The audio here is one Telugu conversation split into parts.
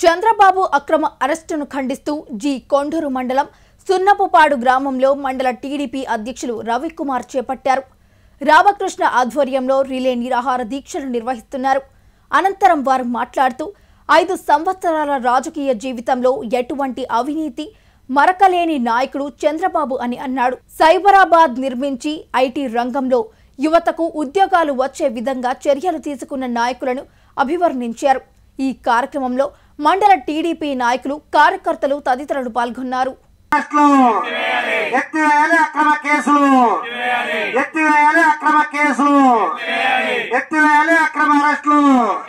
చంద్రబాబు అక్రమ అరెస్టును ఖండిస్తూ జి కొండూరు మండలం సున్నపుపాడు గ్రామంలో మండల టీడీపీ అధ్యక్షులు రవికుమార్ చేపట్టారు రామకృష్ణ ఆధ్వర్యంలో రిలే నిరాహార దీక్షలు నిర్వహిస్తున్నారు అనంతరం వారు మాట్లాడుతూ ఐదు సంవత్సరాల రాజకీయ జీవితంలో ఎటువంటి అవినీతి మరకలేని నాయకుడు చంద్రబాబు అని అన్నాడు సైబరాబాద్ నిర్మించి ఐటీ రంగంలో యువతకు ఉద్యోగాలు వచ్చే విధంగా చర్యలు తీసుకున్న నాయకులను అభివర్ణించారు ఈ కార్యక్రమంలో మండల టీడీపీ నాయకులు కార్యకర్తలు తదితరులు పాల్గొన్నారు అరెస్టులు ఎత్తివేయాలి అక్రమ కేసులు ఎత్తివేయాలి అక్రమ కేసులు ఎత్తివేయాలి అక్రమ అరెస్టులు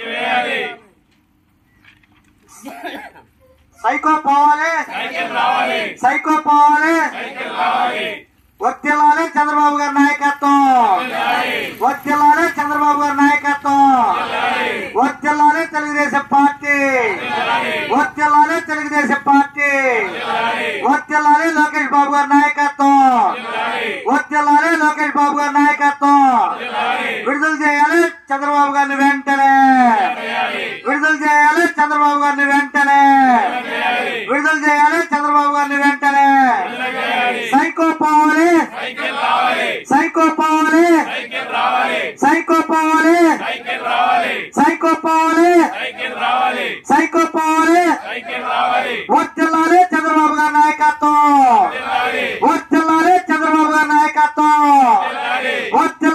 సైకో పోవాలి సైకో పోవాలి వర్తిల్లాలి చంద్రబాబు గారి నాయకత్వం వర్తిల్లాలి చంద్రబాబు గారి నాయకత్వం వర్తిల్లాలి తెలుగుదేశం పార్టీ వర్తిల్లాలి తెలుగుదేశం పార్టీ వర్తిల్లాలి లోకేష్ బాబు గారి నాయకత్వం వర్తిల్లాలి లోకేష్ బాబు గారి నాయకత్వం విడుదల చేయాలి చంద్రబాబు గారిని వెంటనే విడుదల చేయాలి చంద్రబాబు గారిని వెంటనే విడుదల చేయాలి చంద్రబాబు గారిని వెంటనే సైకో పోవాలి సైకో పోవాలి సైకో పోవాలి సైకో పోవాలి సైకో పోవాలి